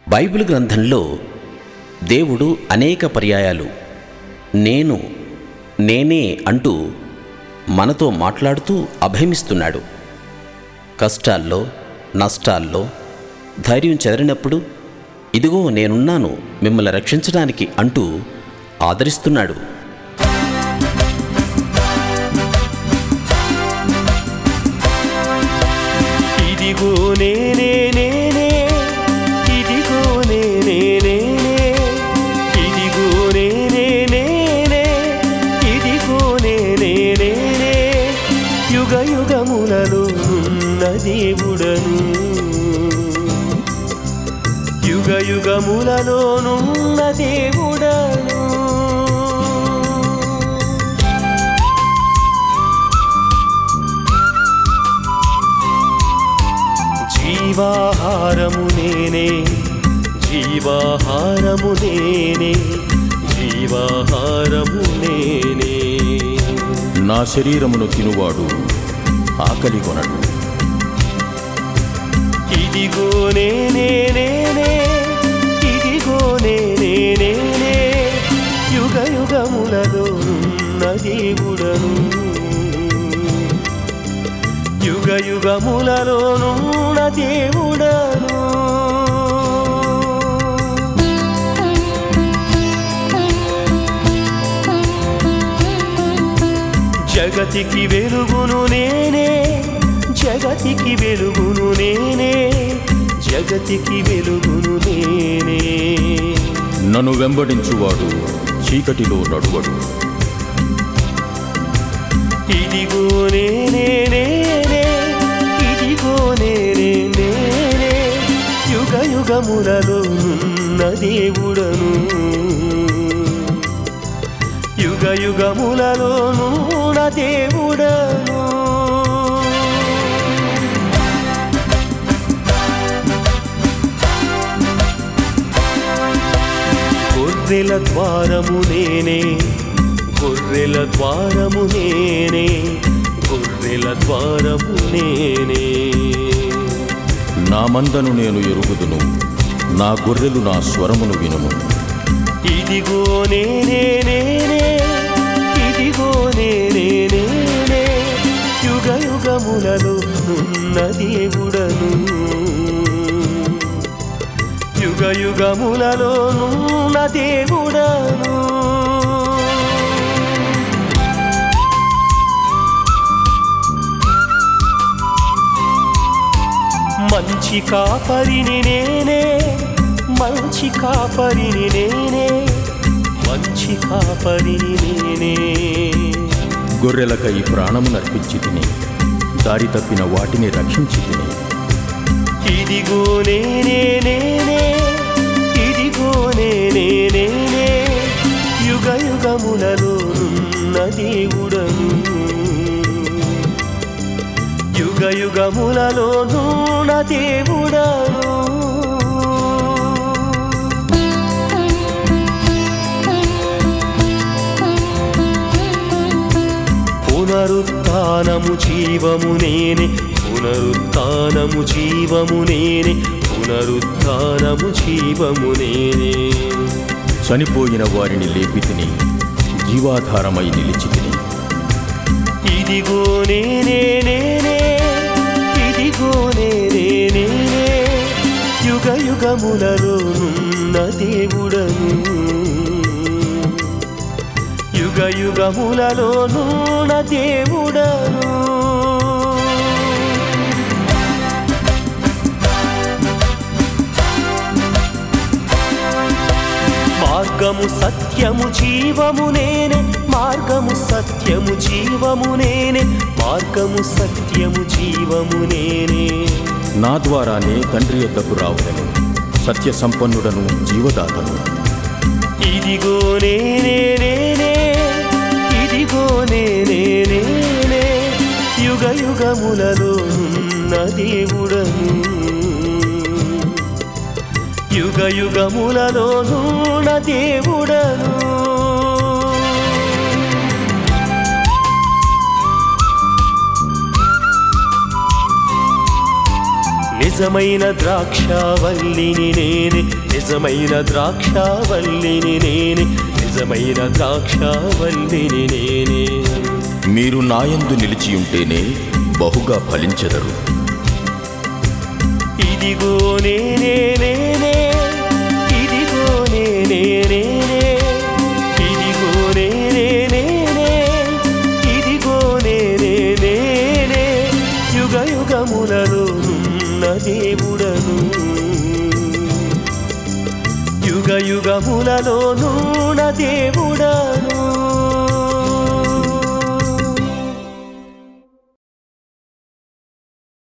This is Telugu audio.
బైబిల్ గ్రంథంలో దేవుడు అనేక పర్యాయాలు నేను నేనే అంటూ మనతో మాట్లాడుతూ అభయమిస్తున్నాడు కష్టాల్లో నష్టాల్లో ధైర్యం చెదరినప్పుడు ఇదిగో నేనున్నాను మిమ్మల్ని రక్షించడానికి అంటూ ఆదరిస్తున్నాడు ఇదిగో నేనే నేనే ఇదిగో నేనే నేనే ఇదిగో నేనే నేనే ఇదిగో నేనే నేనే యుగ యుగములలో ఉన్న దేవుడను యుగ యుగములలోనున్న దేవుడను జీవాహారము నేనే జీవాహారము నేనే జీవాహారము నేనే నా శరీరమును తినువాడు ఆకలి కొనడు ఇదిగో నేనే నేనే ఇదిగో నేనే నేనే యుగ యుగములలో ఉన్న దేవుడను యుగ యుగములలోనున్న దేవుడను జగతికి వెలుగును నేనే జగతికి వెలుగును నేనే జగతికి వెలుగును నేనే నన్ను వెంబడించువాడు చీకటిలో నడువడు ఇదిగో నేనే నేనే ఇదిగో నేనే నేనే యుగ యుగములలో ఉన్న దేవుడను యుగ యుగములలో ఉన్న దేవుడను గొర్రెల ద్వారము నేనే గొర్రెల ద్వారము నేనే గొర్రెల ద్వారము నేనే నా మందను నేను ఎరుగుదును నా గొర్రెలు నా స్వరమును వినుము ఇదిగో నేనే నేనే ఇదిగో నేనే నేనే యుగ యుగములలో నున్న దేవుడను యుగ యుగములలో నున్న దేవుడను మంచి కాపరిని నేనే మంచి కాపరిని నేనే మంచి కాపరిని నేనే గొర్రెలకై ప్రాణము నర్పించి తిని దారి తప్పిన వాటిని రక్షించి తిని ఇదిగో నేనే నేనే ఇదిగో నేనే నేనే యుగ యుగములలో ఉన్న దేవుడను యుగ యుగములలో నూన దేవుడను పునరుత్నము జీవము నేనే పునరుత్నము జీవము నేనే పునరుత్నము జీవము నేనే చనిపోయిన వారిని లేపి తిని జీవాధారమై నిలిచి తిని ఇదిగో నేనే నేనే ఇదిగో నేనే నేనే యుగ యుగములలో ఉన్న దేవుడను యుగ యుగములలో నూన దేవుడను మార్గము సత్యము జీవము నేనే మార్గము సత్యము జీవము నేనే మార్గము సత్యము జీవము నేనే నా ద్వారానే తండ్రి యొద్దకు రావలను సత్య సంపన్నుడను జీవదాతను ఇదిగో నేనే నేనే ఇదిగో నేనే నేనే యుగ యుగములలో ఉన్న దేవుడను యుగ యుగములలో ఉన్న దేవుడను నిజమైన ద్రాక్షావల్లిని నేనే నిజమైన ద్రాక్షావల్లిని నేనే నిజమైన ద్రాక్షావల్లిని నేనే మీరు నాయందు నిలిచియుంటేనే బహుగా ఫలించెదరు ఇదిగో నేనే నేనే ఇదిగో నేనే నేనే ఇదిగో నేనే నేనే ఇదిగో నేనే నేనే యుగ యుగములలో నున్న దేవుడను యుగ యుగములలో నూన దేవుడను